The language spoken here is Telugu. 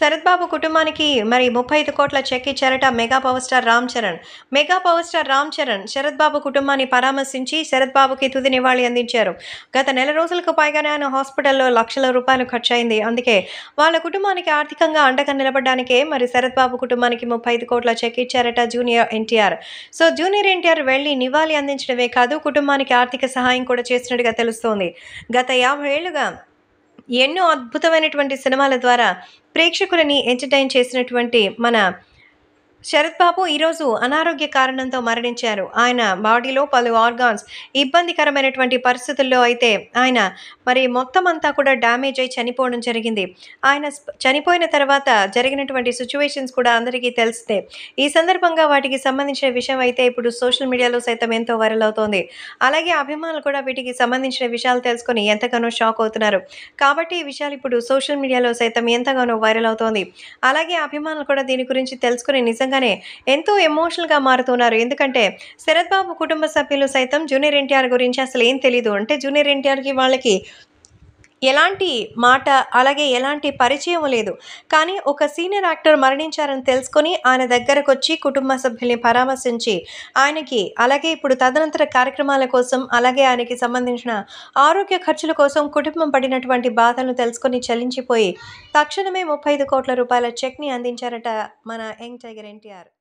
శరత్ బాబు కుటుంబానికి మరి ముప్పై ఐదు కోట్ల చెక్ ఇచ్చారట mega power star Ram Charan mega power star Ram Charan Sarath Babu కుటుంబాన్ని పరామర్శించి శరత్ బాబుకి తుది నివాళి అందించారు గత నెల రోజులకు పైగానే ఆయన హాస్పిటల్లో లక్షల రూపాయలు ఖర్చయింది అందుకే వాళ్ళ కుటుంబానికి ఆర్థికంగా అండగా నిలబడడానికే మరి శరత్ బాబు కుటుంబానికి ముప్పై ఐదు కోట్ల చెక్ ఇచ్చారట junior NTR so junior NTR వెళ్ళి నివాళి అందించడమే కాదు కుటుంబానికి ఆర్థిక సహాయం కూడా చేసినట్టుగా తెలుస్తోంది గత యాభై ఏళ్లుగా ఎన్నో అద్భుతమైనటువంటి సినిమాల ద్వారా ప్రేక్షకులని ఎంటర్టైన్ చేసినటువంటి మన శరత్ బాబు ఈరోజు అనారోగ్య కారణంతో మరణించారు ఆయన బాడీలో పలు ఆర్గాన్స్ ఇబ్బందికరమైనటువంటి పరిస్థితుల్లో అయితే ఆయన మరి మొత్తం అంతా కూడా డ్యామేజ్ అయి చనిపోవడం జరిగింది ఆయన స్ప- చనిపోయిన తర్వాత జరిగినటువంటి సిచ్యువేషన్స్ కూడా అందరికీ తెలిస్తే ఈ సందర్భంగా వాటికి సంబంధించిన విషయం అయితే ఇప్పుడు సోషల్ మీడియాలో సైతం ఎంతో వైరల్ అవుతోంది అలాగే అభిమానులు కూడా వీటికి సంబంధించిన విషయాలు తెలుసుకొని ఎంతగానో షాక్ అవుతున్నారు కాబట్టి ఈ విషయాలు ఇప్పుడు సోషల్ మీడియాలో సైతం ఎంతగానో వైరల్ అవుతోంది అలాగే అభిమానులు కూడా దీని గురించి తెలుసుకుని నిజంగానే ఎంతో ఎమోషనల్గా మారుతున్నారు ఎందుకంటే శరత్ బాబు కుటుంబ సభ్యులు సైతం జూనియర్ ఎన్టీఆర్ గురించి అసలు ఏం తెలీదు అంటే జూనియర్ ఎన్టీఆర్కి వాళ్ళకి ఎలాంటి మాట అలాగే ఎలాంటి పరిచయం లేదు కానీ ఒక సీనియర్ యాక్టర్ మరణించారని తెలుసుకొని ఆయన దగ్గరకు వచ్చి కుటుంబ సభ్యుల్ని పరామర్శించి ఆయనకి అలాగే ఇప్పుడు తదనంతర కార్యక్రమాల కోసం అలాగే ఆయనకి సంబంధించిన ఆరోగ్య ఖర్చుల కోసం కుటుంబం పడినటువంటి బాధలను తెలుసుకొని చలించిపోయి తక్షణమే ముప్పై ఐదు కోట్ల రూపాయల చెక్ని అందించారట మన యంగ్ టైగర్ ఎన్టీఆర్